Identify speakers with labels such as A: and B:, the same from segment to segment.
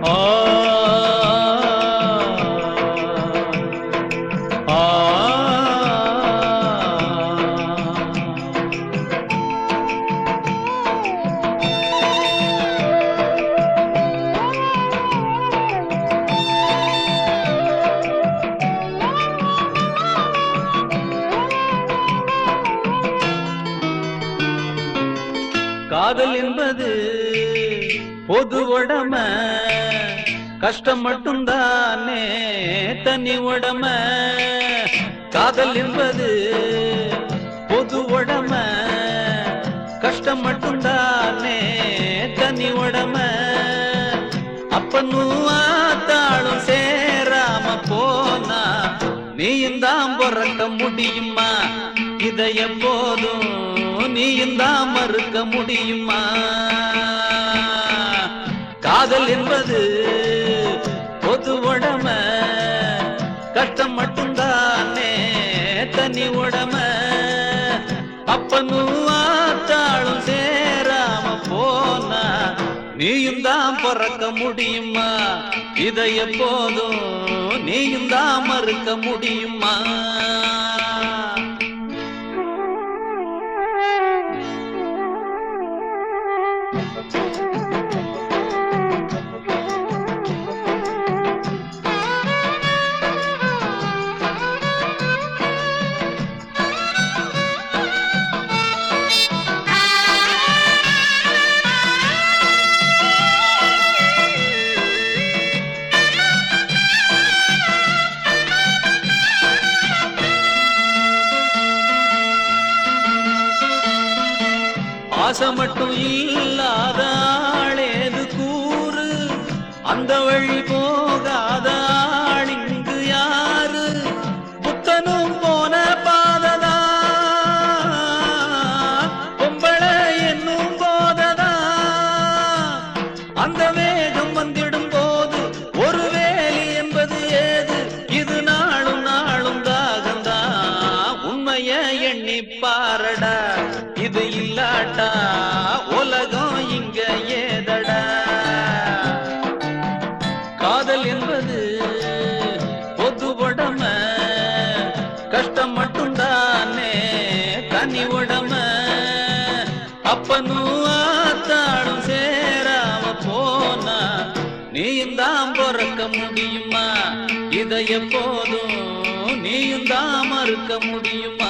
A: ஆ ஆ காதல் என்பது பொது உடம கஷ்டம் மட்டும்தானே தனி உடம காதல் என்பது பொது உடம கஷ்டம் மட்டும்தானே தனி உடம அப்பனும் ஆத்தாளும் சேராம போனா நீயும் தான் பிறக்க முடியுமா இதை எப்போதும் நீயும் தான் மறுக்க முடியுமா காதல் என்பது பொது உடம கஷ்டம் மட்டும்தானே தனி உடம அப்பனும் ஆத்தாளும் சேராம போனா நீயும் தான் பிறக்க முடியுமா இதை எப்போதும் நீயும் தான் மறுக்க முடியுமா ஆசை மட்டும் இல்லாத ஆளேது கூறு அந்த வழி போகாத ஆள் இங்கு யாரு புத்தனும் போன பாததா பொம்பளை என்னும் போததா அந்த வேகம் வந்திடும் போது ஒரு வேலி என்பது ஏது இது நாளும் நாளும் தாகந்தா உண்மைய எண்ணி பாரடா இது இல்லாட்டா உலகம் இங்க ஏதடா காதல் என்பது பொது உடம கஷ்டம் மட்டும்தானே தனி உடம அப்பனும் ஆத்தாளும் சேராம போனா நீயும் தான் பிறக்க முடியுமா இதை எப்போதும் நீயும் தான் மறுக்க முடியுமா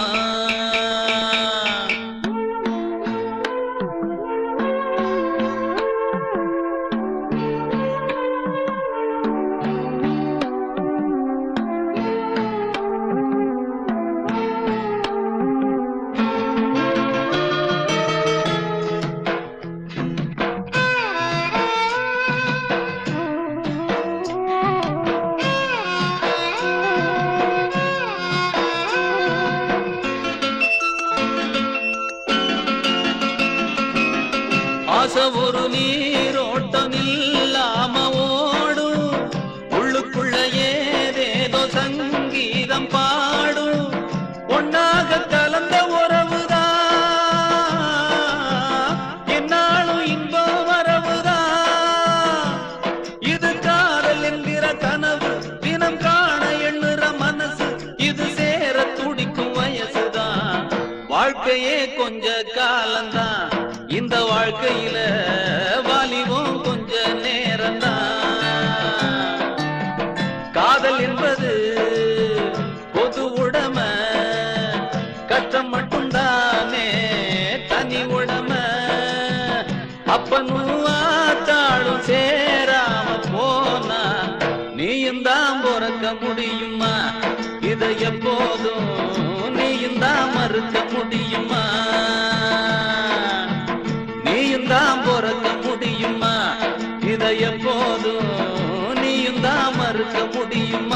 A: ஆசை ஒரு நீரோட்டம் இல்லாம ஓடும் உள்ளுக்குள்ள ஏதேதோ சங்கீதம் பாடும் ஒன்னாக கலந்த உறவுதான் என்னாலும் இன்பம் வரவுதான் இது காதல் என்கிற கனவு தினம் காண எண்ணுற மனசு இது சேர துடிக்கும் வயசுதான் வாழ்க்கையே கொஞ்ச காலம்தான் இந்த வாழ்க்கையில வாலிபம் கொஞ்ச நேரம்தான் காதல் என்பது பொது உடம கஷ்டம் மட்டும்தானே தனி உடம அப்பனும் ஆத்தாளும் சேராம போனா நீயும் தான் பிறக்க முடியுமா இதை எப்போதும் நீயும் தான் மறுக்க முடியுமா நீயும் தான் பிறக்க முடியுமா இதை எப்போதும் நீயும் தான் மறுக்க முடியுமா